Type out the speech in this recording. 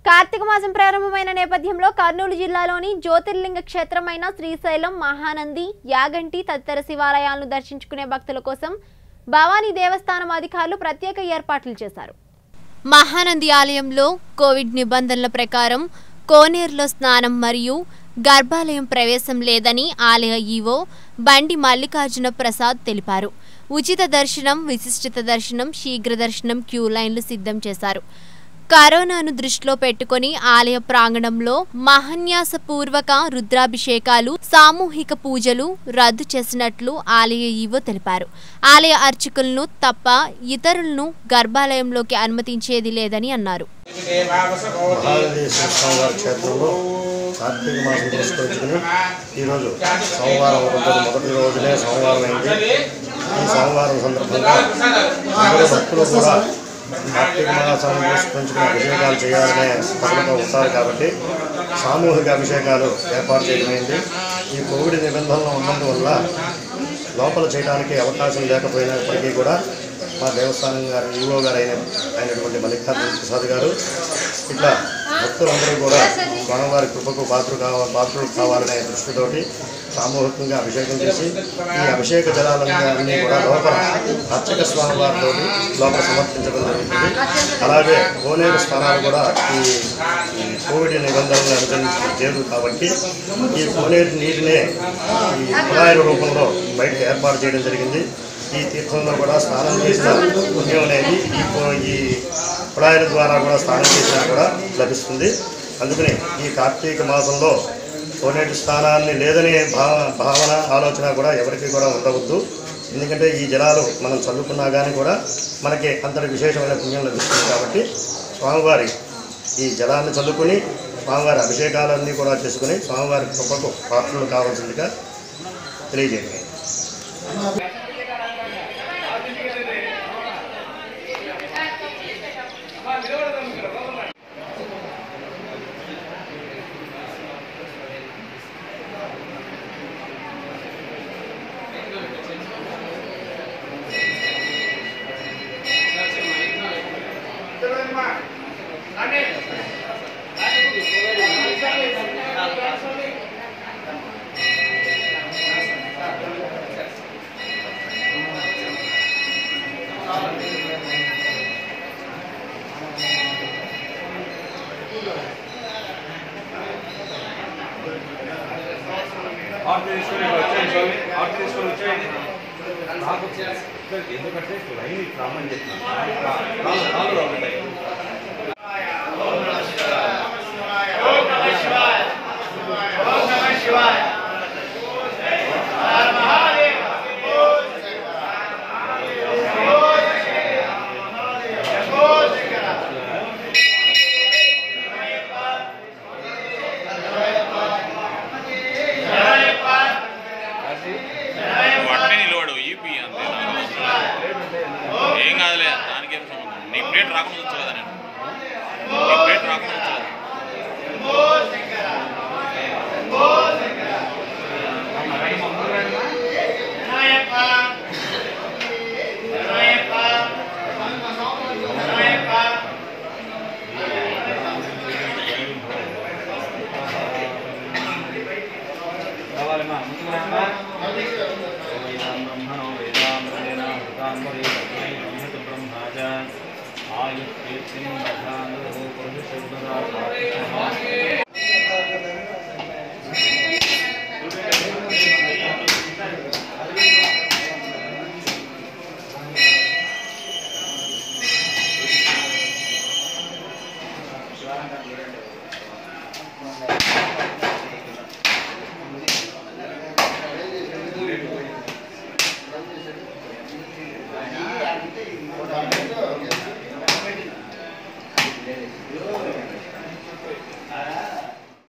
కార్తీక మాసం ప్రారంభమైన నేపథ్యంలో కర్నూలు జిల్లాలోని జ్యోతిర్లింగ క్షేత్రమైన శ్రీశైలం మహానంది యాగంటి తదితర శివాలయాలను దర్శించుకునే భక్తుల కోసం భవానీ దేవస్థానం అధికారులు ప్రత్యేక ఏర్పాట్లు చేశారు మహానంది ఆలయంలో కోవిడ్ నిబంధనల ప్రకారం కోనేరులో స్నానం మరియు గర్భాలయం ప్రవేశం లేదని ఆలయ ఈవో బండి మల్లికార్జున ప్రసాద్ తెలిపారు ఉచిత దర్శనం విశిష్టత దర్శనం శీఘ్ర దర్శనం క్యూ లైన్లు సిద్ధం చేశారు కరోనాను దృష్టిలో పెట్టుకొని ఆలయ ప్రాంగణంలో మహన్యాసపూర్వక రుద్రాభిషేకాలు సామూహిక పూజలు రద్దు చేసినట్లు ఆలయ ఈవో తెలిపారు ఆలయ అర్చకులను తప్ప ఇతరులను గర్భాలయంలోకి అనుమతించేది లేదని అన్నారు మహానది స్వామివారి క్షేత్రంలో కార్తీక మాసం పురస్కరించుకుని ఈరోజు సోమవారం ఉంటుంది మొదటి రోజునే సోమవారం అయింది ఈ సోమవారం సందర్భంగా అందరూ భక్తులు కూడా కార్తీక మాసాన్ని పురస్కరించుకుని అభిషేకాలు చేయాలనే పద్ధతిలో ఉంటారు కాబట్టి సామూహిక అభిషేకాలు ఏర్పాటు చేయడమైంది ఈ కోవిడ్ నిబంధనలు ఉన్నందువల్ల లోపల చేయడానికి అవకాశం లేకపోయినప్పటికీ కూడా మా దేవస్థానం గారు ఈవో గారు అయిన అయినటువంటి మల్లికార్జున ప్రసాద్ గారు ఇట్లా భక్తులందరూ కూడా స్వామివారి కృపకు పాత్ర కావ పాత్రలు కావాలనే దృష్టితోటి సామూహికంగా అభిషేకం చేసి ఈ అభిషేక జలాలన్నీ కూడా లోపల అర్చక స్వామివారితో లోపల సమర్పించడం జరుగుతుంది అలాగే కోనేరు స్థానాలు కూడా ఈ ఈ కోవిడ్ నిబంధనలు అనుసరించి లేదు కాబట్టి ఈ కోనేరు నీటినే ఈ కుళాయిల రూపంలో బయటకు ఏర్పాటు చేయడం జరిగింది ఈ తీర్థంలో కూడా స్నానం చేసిన పుణ్యం అనేది ఈ కో- ఈ కుళాయిల ద్వారా కూడా స్నానం చేసినా కూడా లభిస్తుంది అందుకని ఈ కార్తీక మాసంలో కోనేటి స్నానాన్ని లేదనే భావ భావన ఆలోచన కూడా ఎవరికి కూడా ఉండవద్దు ఎందుకంటే ఈ జలాలు మనం చల్లుకున్నా కానీ కూడా మనకి అంతటి విశేషమైన పుణ్యం లభిస్తుంది కాబట్టి స్వామివారి ఈ జలాన్ని చల్లుకుని స్వామివారి అభిషేకాలన్నీ కూడా చేసుకుని స్వామివారి కృపకు పాత్రలు కావాల్సిందిగా తెలియజేయండి ఆర్డర్ తీసుకొని ఇక్కడ వచ్చేయండి స్వామి ఆర్డర్ తీసుకొని వచ్చేయండి నాకు ఎందుకంటే లైన్ ఇట్లా రమ్మని చెప్పిన నాలుగు రమ్మంటాయి అట్లే నిలబడు ఈపీ అంతే నాకు అవసరం లేదు. ఏం కాదులే దానికేం సంబంధం నీ ప్లేట్ రాకుండా వచ్చు కదా నేను నీ ప్లేట్ రాకుండా వచ్చు కదా కావాలమ్మా ముందుకు రండమ్మా. ఓం బ్రహ్మణో వేదాంబరేణ హృతాంబరే తస్మై బ్రహ్మతు బ్రహ్మాజ ఆయుష్కీర్తిం దధాను పురుషశబ్దరా